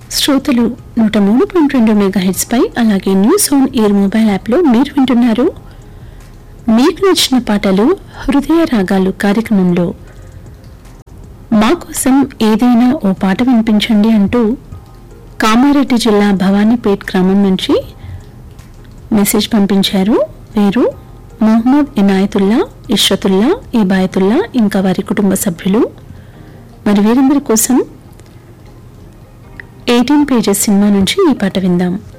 శ్రోతలు నూట మూడు పాయింట్ రెండు మెగా పై అలాగే న్యూస్ ఆన్ ఎయిర్ మొబైల్ యాప్లో మీరు వింటున్నారు మీకు నచ్చిన పాటలు హృదయ రాగాలు కార్యక్రమంలో మా కోసం ఏదైనా ఓ పాట వినిపించండి అంటూ కామారెడ్డి జిల్లా భవానీపేట్ గ్రామం నుంచి మెసేజ్ పంపించారు వీరు మొహమ్మద్ ఇనాయతుల్లా ఇష్రతుల్లా ఇబాయతుల్లా ఇంకా వారి కుటుంబ సభ్యులు మరి వీరందరి కోసం ఎయిటీన్ పేజెస్ సినిమా నుంచి ఈ పాట విందాం